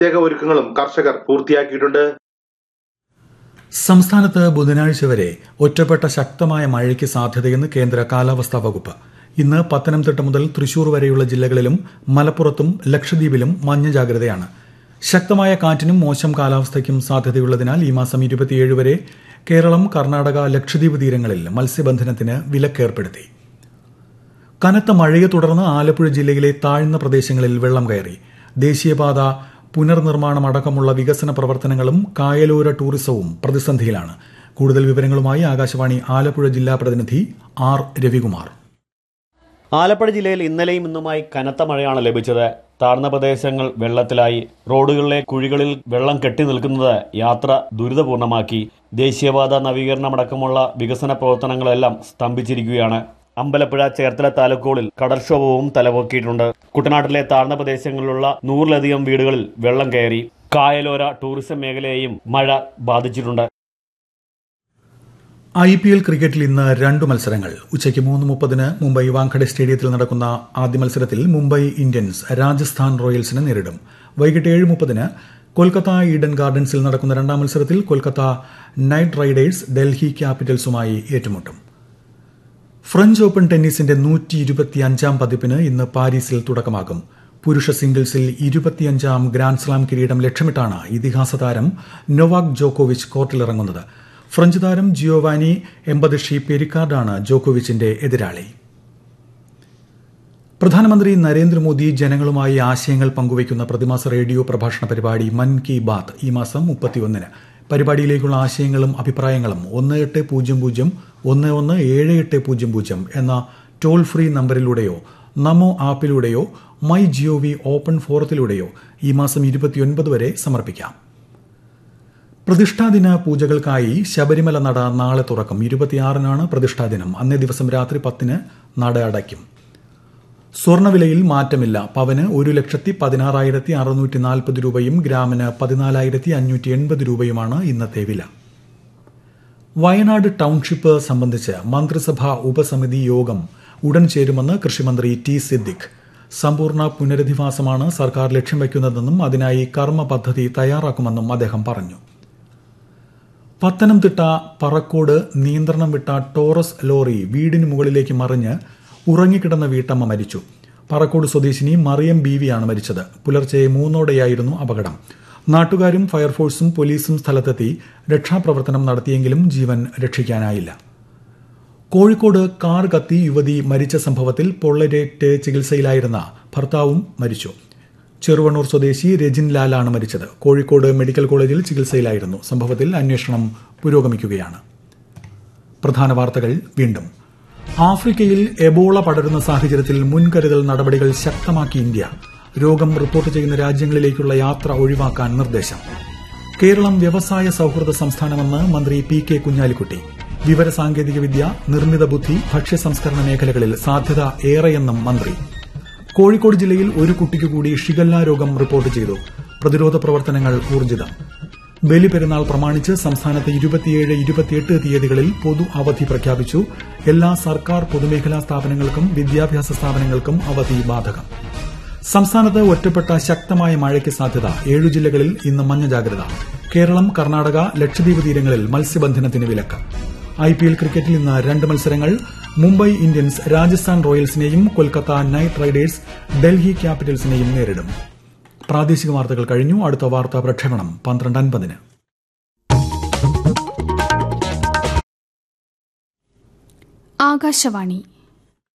പ്രത്യേക ഒരുക്കങ്ങളും കർഷകർ പൂർത്തിയാക്കിയിട്ടുണ്ട് സംസ്ഥാനത്ത് ബുധനാഴ്ച വരെ ഒറ്റപ്പെട്ട ശക്തമായ മഴയ്ക്ക് സാധ്യതയെന്ന് കേന്ദ്ര കാലാവസ്ഥാ വകുപ്പ് ഇന്ന് പത്തനംതിട്ട മുതൽ തൃശൂർ വരെയുള്ള ജില്ലകളിലും മലപ്പുറത്തും ലക്ഷദ്വീപിലും മഞ്ഞ ജാഗ്രതയാണ് ശക്തമായ കാറ്റിനും മോശം കാലാവസ്ഥയ്ക്കും സാധ്യതയുള്ളതിനാൽ ഈ മാസം ഇരുപത്തിയേഴ് വരെ കേരളം കർണാടക ലക്ഷദ്വീപ് തീരങ്ങളിൽ മത്സ്യബന്ധനത്തിന് വിലക്കേർപ്പെടുത്തി കനത്ത മഴയെ തുടർന്ന് ആലപ്പുഴ ജില്ലയിലെ താഴ്ന്ന പ്രദേശങ്ങളിൽ വെള്ളം കയറി ദേശീയപാത പുനർനിർമ്മാണം അടക്കമുള്ള വികസന പ്രവർത്തനങ്ങളും കായലോര ടൂറിസവും പ്രതിസന്ധിയിലാണ് കൂടുതൽ വിവരങ്ങളുമായി ആകാശവാണി ആലപ്പുഴ ജില്ലാ പ്രതിനിധി ആർ രവികുമാർ ആലപ്പുഴ ജില്ലയിൽ ഇന്നലെയും ഇന്നുമായി കനത്ത മഴയാണ് ലഭിച്ചത് താഴ്ന്ന പ്രദേശങ്ങൾ വെള്ളത്തിലായി റോഡുകളിലെ കുഴികളിൽ വെള്ളം കെട്ടി നിൽക്കുന്നത് യാത്ര ദുരിതപൂർണമാക്കി ദേശീയപാത നവീകരണമടക്കമുള്ള വികസന പ്രവർത്തനങ്ങളെല്ലാം സ്തംഭിച്ചിരിക്കുകയാണ് അമ്പലപ്പുഴ ചേർത്തല താലൂക്കുകളിൽ കടൽക്ഷോഭവും തലപൊക്കിയിട്ടുണ്ട് കുട്ടനാട്ടിലെ താഴ്ന്ന പ്രദേശങ്ങളിലുള്ള നൂറിലധികം വീടുകളിൽ വെള്ളം കയറി കായലോര ടൂറിസം മേഖലയെയും മഴ ബാധിച്ചിട്ടുണ്ട് ഐ പി എൽ ക്രിക്കറ്റിൽ ഇന്ന് രണ്ട് മത്സരങ്ങൾ ഉച്ചയ്ക്ക് മൂന്ന് മുപ്പതിന് മുംബൈ വാങ്കഡെ സ്റ്റേഡിയത്തിൽ നടക്കുന്ന ആദ്യ മത്സരത്തിൽ മുംബൈ ഇന്ത്യൻസ് രാജസ്ഥാൻ റോയൽസിനെ നേരിടും വൈകിട്ട് ഏഴ് മുപ്പതിന് കൊൽക്കത്ത ഈഡൻ ഗാർഡൻസിൽ നടക്കുന്ന രണ്ടാം മത്സരത്തിൽ കൊൽക്കത്ത നൈറ്റ് റൈഡേഴ്സ് ഡൽഹി ക്യാപിറ്റൽസുമായി ഏറ്റുമുട്ടും ഫ്രഞ്ച് ഓപ്പൺ ടെന്നീസിന്റെ നൂറ്റി ഇരുപത്തിയഞ്ചാം പതിപ്പിന് ഇന്ന് പാരീസിൽ തുടക്കമാകും പുരുഷ സിംഗിൾസിൽ ഇരുപത്തിയഞ്ചാം ഗ്രാൻഡ് സ്ലാം കിരീടം ലക്ഷ്യമിട്ടാണ് ഇതിഹാസ താരം നൊവാക് ജോക്കോവിച്ച് കോർട്ടിലിറങ്ങുന്നത് ഫ്രഞ്ച് താരം ജിയോവാനി എംബദഷി പെരിക്കാർഡാണ് ജോക്കോവിച്ചിന്റെ എതിരാളി പ്രധാനമന്ത്രി നരേന്ദ്രമോദി ജനങ്ങളുമായി ആശയങ്ങൾ പങ്കുവയ്ക്കുന്ന പ്രതിമാസ റേഡിയോ പ്രഭാഷണ പരിപാടി മൻ കി ബാത്ത് ഈ മാസം മുപ്പത്തിയൊന്നിന് പരിപാടിയിലേക്കുള്ള ആശയങ്ങളും അഭിപ്രായങ്ങളും ഒന്ന് എട്ട് പൂജ്യം പൂജ്യം ഒന്ന് ഒന്ന് ഏഴ് എട്ട് പൂജ്യം പൂജ്യം എന്ന ടോൾ ഫ്രീ നമ്പറിലൂടെയോ നമോ ആപ്പിലൂടെയോ മൈ ജിഒവി ഓപ്പൺ ഫോറത്തിലൂടെയോ ഈ മാസം ഇരുപത്തിയൊൻപത് വരെ സമർപ്പിക്കാം പ്രതിഷ്ഠാദിന പൂജകൾക്കായി ശബരിമല നട നാളെ തുറക്കും ഇരുപത്തിയാറിനാണ് പ്രതിഷ്ഠാദിനം അന്നേ ദിവസം രാത്രി പത്തിന് നട അടയ്ക്കും സ്വർണവിലയിൽ മാറ്റമില്ല പവന് ഒരു ലക്ഷത്തി പതിനാറായിരത്തി അറുന്നൂറ്റി നാൽപ്പത് രൂപയും ഗ്രാമിന് പതിനാലായിരത്തി അഞ്ഞൂറ്റി എൺപത് രൂപയുമാണ് ഇന്നത്തെ വില വയനാട് ടൌൺഷിപ്പ് സംബന്ധിച്ച് മന്ത്രിസഭാ ഉപസമിതി യോഗം ഉടൻ ചേരുമെന്ന് കൃഷിമന്ത്രി ടി സിദ്ദിഖ് സമ്പൂർണ്ണ പുനരധിവാസമാണ് സർക്കാർ ലക്ഷ്യം വയ്ക്കുന്നതെന്നും അതിനായി കർമ്മ പദ്ധതി തയ്യാറാക്കുമെന്നും അദ്ദേഹം പറഞ്ഞു പത്തനംതിട്ട പറക്കോട് നിയന്ത്രണം വിട്ട ടോറസ് ലോറി വീടിന് മുകളിലേക്ക് മറിഞ്ഞ് ഉറങ്ങിക്കിടന്ന വീട്ടമ്മ മരിച്ചു പറക്കോട് സ്വദേശിനി മറിയം ബീവിയാണ് മരിച്ചത് പുലർച്ചെ മൂന്നോടെയായിരുന്നു അപകടം നാട്ടുകാരും ഫയർഫോഴ്സും പോലീസും സ്ഥലത്തെത്തി രക്ഷാപ്രവർത്തനം നടത്തിയെങ്കിലും ജീവൻ രക്ഷിക്കാനായില്ല കോഴിക്കോട് കാർ കത്തി യുവതി മരിച്ച സംഭവത്തിൽ പൊള്ളരേറ്റ് ചികിത്സയിലായിരുന്ന ഭർത്താവും മരിച്ചു ചെറുവണ്ണൂർ സ്വദേശി രജിൻ ലാലാണ് മരിച്ചത് കോഴിക്കോട് മെഡിക്കൽ കോളേജിൽ ചികിത്സയിലായിരുന്നു സംഭവത്തിൽ അന്വേഷണം പുരോഗമിക്കുകയാണ് പ്രധാന വാർത്തകൾ വീണ്ടും ആഫ്രിക്കയിൽ എബോള പടരുന്ന സാഹചര്യത്തിൽ മുൻകരുതൽ നടപടികൾ ശക്തമാക്കി ഇന്ത്യ രോഗം റിപ്പോർട്ട് ചെയ്യുന്ന രാജ്യങ്ങളിലേക്കുള്ള യാത്ര ഒഴിവാക്കാൻ നിർദ്ദേശം കേരളം വ്യവസായ സൌഹൃദ സംസ്ഥാനമെന്ന് മന്ത്രി പി കെ കുഞ്ഞാലിക്കുട്ടി വിവരസാങ്കേതിക വിദ്യ നിർമ്മിത ബുദ്ധി ഭക്ഷ്യ സംസ്കരണ മേഖലകളിൽ സാധ്യത ഏറെയെന്നും മന്ത്രി കോഴിക്കോട് ജില്ലയിൽ ഒരു കുട്ടിക്ക് കൂടി ഷിഗല്ല രോഗം റിപ്പോർട്ട് ചെയ്തു പ്രതിരോധ പ്രവർത്തനങ്ങൾ ഊർജിതം ബലിപെരുന്നാൾ പ്രമാണിച്ച് സംസ്ഥാനത്ത് ഇരുപത്തിയേഴ് ഇരുപത്തിയെട്ട് തീയതികളിൽ പൊതു അവധി പ്രഖ്യാപിച്ചു എല്ലാ സർക്കാർ പൊതുമേഖലാ സ്ഥാപനങ്ങൾക്കും വിദ്യാഭ്യാസ സ്ഥാപനങ്ങൾക്കും അവധി ബാധകം സംസ്ഥാനത്ത് ഒറ്റപ്പെട്ട ശക്തമായ മഴയ്ക്ക് സാധ്യത ഏഴു ജില്ലകളിൽ ഇന്ന് മഞ്ഞ ജാഗ്രത കേരളം കർണാടക ലക്ഷദ്വീപ് തീരങ്ങളിൽ മത്സ്യബന്ധനത്തിന് വിലക്ക് ഐ പി എൽ ക്രിക്കറ്റിൽ ഇന്ന് രണ്ട് മത്സരങ്ങൾ മുംബൈ ഇന്ത്യൻസ് രാജസ്ഥാൻ റോയൽസിനെയും കൊൽക്കത്ത നൈറ്റ് റൈഡേഴ്സ് ഡൽഹി ക്യാപിറ്റൽസിനെയും നേരിടും പ്രാദേശിക വാർത്തകൾ കഴിഞ്ഞു അടുത്ത വാർത്താ പ്രക്ഷേപണം പന്ത്രണ്ട് അൻപതിന് ആകാശവാണി